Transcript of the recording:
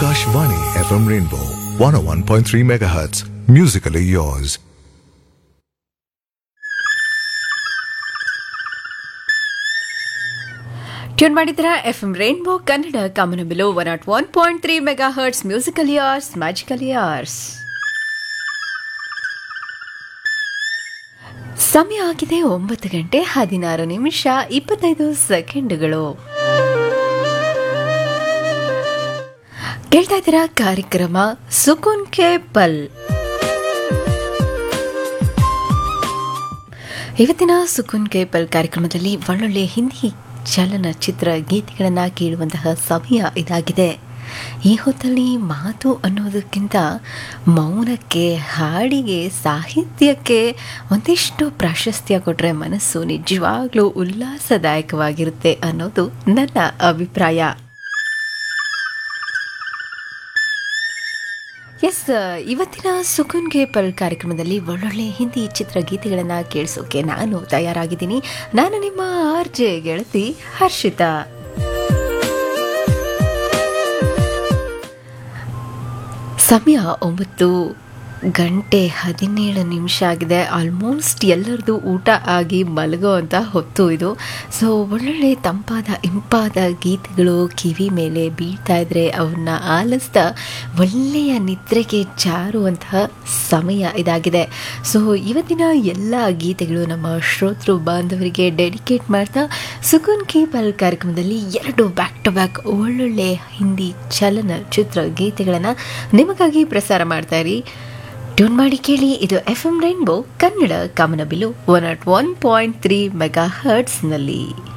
Akashvani FM Rainbow 101.3 MHz. Musically yours. Tune ಮಾಡಿದ್ರ F M Rainbow Kannada Kamanabilu one not one point three megahertz musical years magical years ಸಮಯ ಆಗಿದೆ ಒಂಬತ್ತು ಗಂಟೆ ಹದಿನಾರು ನಿಮಿಷ ಇಪ್ಪತ್ತೈದು ಸೆಕೆಂಡ್ಗಳು ಕೇಳ್ತಾ ಇದ್ದೀರಾ ಕಾರ್ಯಕ್ರಮ ಸುಕುನ್ ಕೆ ಪಲ್ ಇವತ್ತಿನ ಸುಕುನ್ ಕೆ ಪಲ್ ಕಾರ್ಯಕ್ರಮದಲ್ಲಿ ಒಳ್ಳೊಳ್ಳೆ ಹಿಂದಿ ಚಲನಚಿತ್ರ ಗೀತೆಗಳನ್ನು ಕೇಳುವಂತಹ ಸಮಯ ಇದಾಗಿದೆ ಈ ಹೊತ್ತಲ್ಲಿ ಮಾತು ಅನ್ನೋದಕ್ಕಿಂತ ಮೌನಕ್ಕೆ ಹಾಡಿಗೆ ಸಾಹಿತ್ಯಕ್ಕೆ ಒಂದಿಷ್ಟು ಪ್ರಾಶಸ್ತ್ಯ ಕೊಟ್ಟರೆ ಮನಸ್ಸು ನಿಜವಾಗ್ಲೂ ಉಲ್ಲಾಸದಾಯಕವಾಗಿರುತ್ತೆ ಅನ್ನೋದು ನನ್ನ ಅಭಿಪ್ರಾಯ ಎಸ್ ಇವತ್ತಿನ ಸುಕುನ್ ಗೆ ಪಲ್ ಕಾರ್ಯಕ್ರಮದಲ್ಲಿ ಒಳ್ಳೊಳ್ಳೆ ಹಿಂದಿ ಚಿತ್ರಗೀತೆಗಳನ್ನು ಕೇಳಿಸೋಕೆ ನಾನು ತಯಾರಾಗಿದ್ದೀನಿ ನಾನು ನಿಮ್ಮ ಆರ್ ಜೆ ಗೆಳತಿ ಹರ್ಷಿತಾ ಸಮಯ ಒಂಬತ್ತು ಗಂಟೆ ಹದಿನೇಳು ನಿಮಿಷ ಆಗಿದೆ ಆಲ್ಮೋಸ್ಟ್ ಎಲ್ಲರದು ಊಟ ಆಗಿ ಮಲಗೋ ಅಂತ ಹೊತ್ತು ಇದು ಸೊ ಒಳ್ಳೊಳ್ಳೆ ತಂಪಾದ ಇಂಪಾದ ಗೀತೆಗಳು ಕಿವಿ ಮೇಲೆ ಬೀಳ್ತಾ ಇದ್ರೆ ಅವನ್ನ ಆಲಿಸ್ತಾ ಒಳ್ಳೆಯ ನಿದ್ರೆಗೆ ಜಾರುವಂತಹ ಸಮಯ ಇದಾಗಿದೆ ಸೊ ಇವತ್ತಿನ ಎಲ್ಲ ಗೀತೆಗಳು ನಮ್ಮ ಶ್ರೋತೃ ಬಾಂಧವರಿಗೆ ಡೆಡಿಕೇಟ್ ಮಾಡ್ತಾ ಸುಕುನ್ ಕೀಪಲ್ ಕಾರ್ಯಕ್ರಮದಲ್ಲಿ ಎರಡು ಬ್ಯಾಕ್ ಟು ಬ್ಯಾಕ್ ಒಳ್ಳೊಳ್ಳೆ ಹಿಂದಿ ಚಲನಚಿತ್ರ ಗೀತೆಗಳನ್ನು ನಿಮಗಾಗಿ ಪ್ರಸಾರ ಮಾಡ್ತಾ ಇರಿ ಟ್ಯೂನ್ ಮಾಡಿ ಕೇಳಿ ಇದು F M Rainbow Kannada Kamanabilu one not one point three ಮೆಗಾ ಹರ್ಟ್ಸ್ನಲ್ಲಿ